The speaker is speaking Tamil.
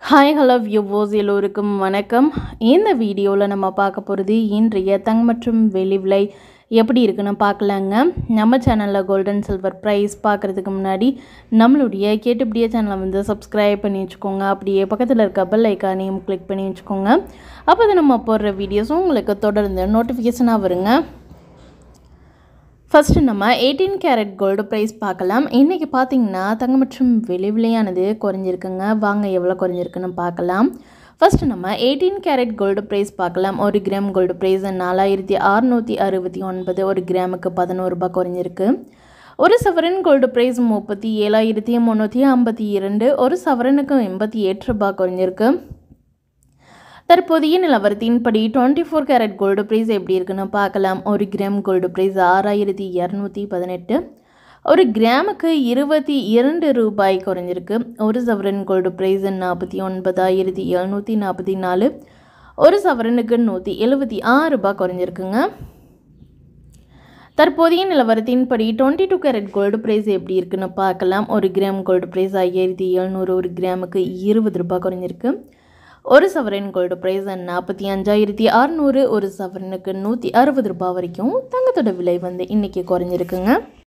ஹாய் ஹலோ வியூவோஸ் எல்லோருக்கும் வணக்கம் இந்த வீடியோவில் நம்ம பார்க்க போகிறது இன்றைய தங்க மற்றும் வெள்ளி விலை எப்படி இருக்குன்னு பார்க்கலாங்க நம்ம சேனலில் கோல்டன் சில்வர் ப்ரைஸ் பார்க்குறதுக்கு முன்னாடி நம்மளுடைய கேட்டுப்படியே சேனலை வந்து சப்ஸ்கிரைப் பண்ணி வச்சுக்கோங்க அப்படியே பக்கத்தில் இருக்க பெல் ஐக்கானையும் கிளிக் பண்ணி வச்சுக்கோங்க அப்போ தான் நம்ம போடுற வீடியோஸும் உங்களுக்கு தொடர்ந்து நோட்டிஃபிகேஷனாக வருங்க ஃபஸ்ட்டு நம்ம எயிட்டீன் கேரட் கோல்டு ப்ரைஸ் பார்க்கலாம் இன்றைக்கி பார்த்தீங்கன்னா தங்கம் மற்றும் விலை விலையானது குறைஞ்சிருக்குங்க வாங்க எவ்வளோ குறைஞ்சிருக்குன்னு பார்க்கலாம் ஃபஸ்ட்டு நம்ம எயிட்டீன் கேரட் கோல்டு ப்ரைஸ் பார்க்கலாம் ஒரு கிராம் கோல்டு ப்ரைஸ் நாலாயிரத்தி அறநூற்றி அறுபத்தி ஒன்பது ஒரு கிராமுக்கு பதினோரு ரூபாய் குறைஞ்சிருக்கு ஒரு சவரன் கோல்டு ப்ரைஸ் முப்பத்தி ஏழாயிரத்தி முந்நூற்றி ஐம்பத்தி இரண்டு ஒரு சவரனுக்கு எண்பத்தி எட்டு ரூபாய் குறைஞ்சிருக்கு தற்போதைய நிலவரத்தின்படி twenty four carat gold price எப்படி இருக்குன்னு பார்க்கலாம் ஒரு கிராம் கோல்டு ப்ரைஸ் ஆறாயிரத்தி இரநூத்தி பதினெட்டு ஒரு கிராமுக்கு இருபத்தி இரண்டு ரூபாய் குறைஞ்சிருக்கு ஒரு சவரன் கோல்டு ப்ரைஸ் நாற்பத்தி ஒன்பதாயிரத்தி எழுநூற்றி நாற்பத்தி நாலு ஒரு சவரனுக்கு நூற்றி எழுபத்தி ஆறு ரூபாய் குறைஞ்சிருக்குங்க தற்போதைய நிலவரத்தின்படி twenty two carat gold price எப்படி இருக்குன்னு பார்க்கலாம் ஒரு கிராம் கோல்டு ப்ரைஸ் ஐயாயிரத்தி எழுநூறு ஒரு கிராமுக்கு இருபது ரூபாய் குறைஞ்சிருக்கு ஒரு சவரன் கோல்டு ப்ரைஸ் நாற்பத்தி அஞ்சாயிரத்தி அறநூறு ஒரு சவரனுக்கு நூற்றி அறுபது ரூபாய் வரைக்கும் தங்கத்தோட விலை வந்து இன்றைக்கி குறைஞ்சிருக்குங்க